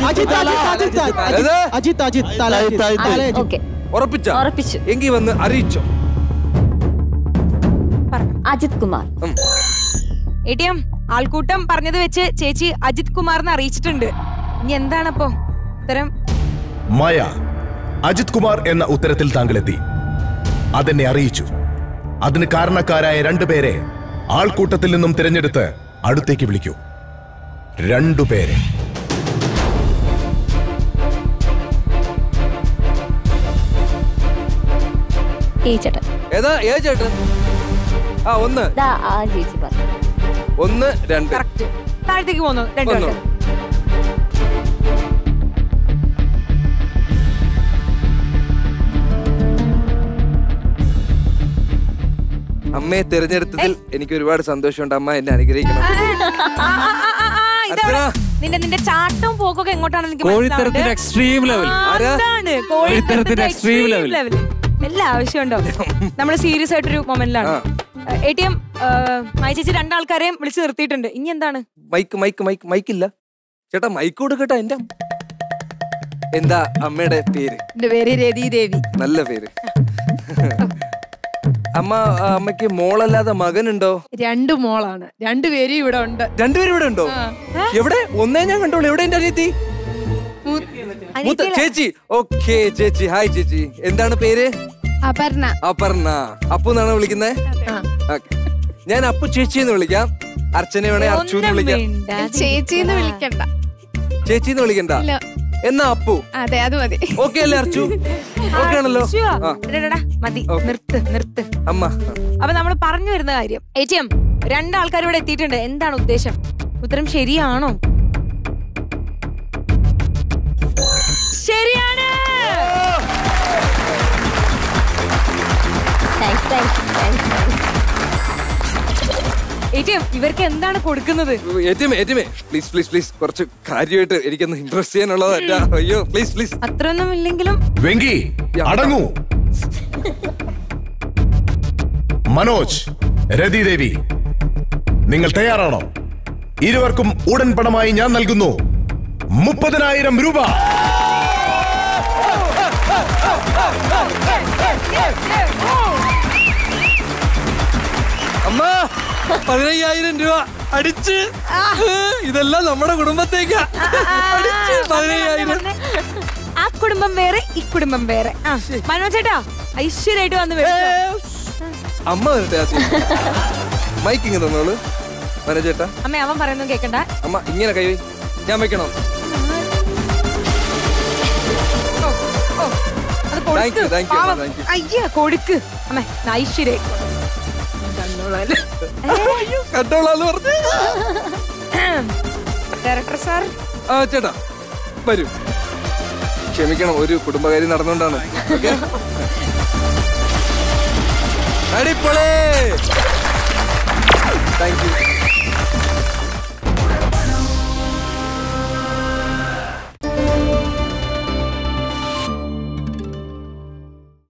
അജിത്ത് അജിത്ത് അജിത്ത് ഏത്? അജിത്ത് അജിത്ത് തല അജിത്ത് തല അജിത്ത് ഓക്കെ ഉറപ്പിച്ച ഉറപ്പിച്ചു എങ്കി വന്ന് അറിയിച്ചോ Ajith Kumar A T M ആൾക്കൂട്ടം പറഞ്ഞത് വെച്ച് ചേച്ചി അജിത് കുമാറിനെ അറിയിച്ചിട്ടുണ്ട് ഇനി എന്താണപ്പോ ഉത്തരം മായ അജിത് കുമാർ എന്ന ഉത്തരത്തിൽ താങ്കൾ എത്തി അതെന്നെ അറിയിച്ചു അതിന് കാരണക്കാരായ രണ്ടുപേരെ ആൾക്കൂട്ടത്തിൽ നിന്നും തിരഞ്ഞെടുത്ത് അടുത്തേക്ക് വിളിക്കൂ രണ്ടുപേരെ ഈ ചേട്ടൻ ഏതാ ഏ ചേട്ടൻ ആ ഒന്ന് ദാ ആ ചേച്ചി പറഞ്ഞു ഒന്ന് രണ്ട് കറക്റ്റ് താഴത്തേക്ക് പോന്നു വന്നു. രണ്ടുപേർക്ക് അമ്മയെ തിരഞ്ഞെടുത്തതിൽ എനിക്ക് ഒരുപാട് സന്തോഷമുണ്ട് അമ്മ എന്നെ അനുഗ്രഹിക്കണം ആ, ആ, ആ, ആ, ആ, ഇതവിടെ. അച്ഛനാ. നിന്റെ നിന്റെ ചാട്ടവും പോക്കൊക്കെ എങ്ങോട്ടാണ് എനിക്ക് കോഴിത്തരത്തിന്റെ മനസ്സിലാവുന്നത്. എക്സ്ട്രീം ലെവൽ ആ, ആരാ? അതാണ് കോഴിത്തരത്തിന്റെ കോഴിത്തരത്തിന്റെ extreme extreme level. level. എല്ലാ ആവശ്യമുണ്ടോ നമ്മള് സീരിയസ് ആയിട്ടൊരു മൊമെന്റിലാണ് എ ടി എം മായി ചേച്ചി രണ്ടാൾക്കാരെയും വിളിച്ചു നിർത്തിയിട്ടുണ്ട് ഇനി എന്താണ് മൈക്ക് മൈക്ക് മൈക്ക് മൈക്കില്ല ചേട്ടാ മൈക്ക് കൊടുക്കട്ടെ എന്റെ എന്താ അമ്മയുടെ പേര് എന്റെ പേര് രതി ദേവി നല്ല പേര് അമ്മ ആ, അമ്മയ്ക്ക് മോളല്ലാതെ മകനുണ്ടോ രണ്ടു മോളാണ് രണ്ടുപേരും ഇവിടെ ഉണ്ട് രണ്ടുപേരും ഇവിടെ ഉണ്ടോ എവിടെ ഒന്നേ ഞാൻ കണ്ടോളൂ എവിടെ എന്റെ അനിയത്തി മൂത്ത ചേച്ചി ഓക്കെ ചേച്ചി ഹായ് ചേച്ചി എന്താണ് പേര് അപർണ അപർണ അപ്പു എന്നാണ് വിളിക്കുന്നത് ഞാൻ അപ്പു ചേച്ചി എന്ന് വിളിക്കാം അർച്ചന വേണേ അർച്ചു എന്ന് വിളിക്കാം ചേച്ചിന്ന് വിളിക്കണ്ട ചേച്ചി എന്ന് വിളിക്കണ്ട ഇല്ല. എന്നാ അപ്പു അതെ അത് മതി ഓക്കെ അല്ലേ അർച്ചു ഓക്കെ ആണല്ലോ ആ എടാ, മതി ഓക്കേ. നിർത്ത് നിർത്ത് അമ്മ അപ്പൊ നമ്മൾ പറഞ്ഞു വരുന്ന കാര്യം എ ടി എം രണ്ടാൾക്കാർ ഇവിടെ എത്തിയിട്ടുണ്ട് എന്താണ് ഉദ്ദേശം ഉത്തരം ശരിയാണോ ശരിയാണ് thanks thanks thanks A T M ഇവർക്ക് എന്താണ് കൊടുക്കുന്നത് ഏറ്റമേ ഏറ്റമേ പ്ലീസ് പ്ലീസ് പ്ലീസ് കുറച്ച് കാര്യമായിട്ട് എനിക്കൊന്ന് ഇൻട്രസ്റ്റ് ചെയ്യാനുള്ളതല്ല അയ്യോ പ്ലീസ് പ്ലീസ് അത്രയൊന്നും ഇല്ലെങ്കിലും വെങ്കി അടങ്ങൂ മനോജ് രതിദേവി നിങ്ങൾ തയ്യാറാണോ ഇരുവർക്കും ഉടൻ പണമായി ഞാൻ നൽകുന്നു മുപ്പതിനായിരം രൂപ അമ്മ പതിനയ്യായിരം രൂപ അടിച്ച് ഇതെല്ലാം നമ്മുടെ കുടുംബത്തേക്കാ അടിച്ച് പതിനയ്യായിരം ആ കുടുംബം വേറെ ഈ കുടുംബം വേറെ ആ മനോജ് ചേട്ടാ ഐശ്വര്യമായിട്ട് വന്ന് മേടിച്ചോ. അമ്മ വരട്ടെ ആദ്യം മൈക്ക് ഇങ്ങനെ തന്നോളൂ മനോജേട്ടാ അമ്മ അവൻ പറയുന്നത് കേക്കണ്ട അമ്മ ഇങ്ങനെ കൈ ഞാൻ വെക്കണം ഓ, ഓ, അത് Thank കൊടുക്ക് you, thank you, പാവം. thank you. അയ്യ കൊടുക്ക് അമ്മ ഐശ്വര്യ കണ്ടോളാന്ന് പറഞ്ഞു ഡയറക്ടർ സാർ ആ ചേട്ടാ വരൂ ക്ഷമിക്കണം ഒരു കുടുംബകാര്യം നടന്നുകൊണ്ടാണ് ഓക്കെ അടിപൊളി താങ്ക് യു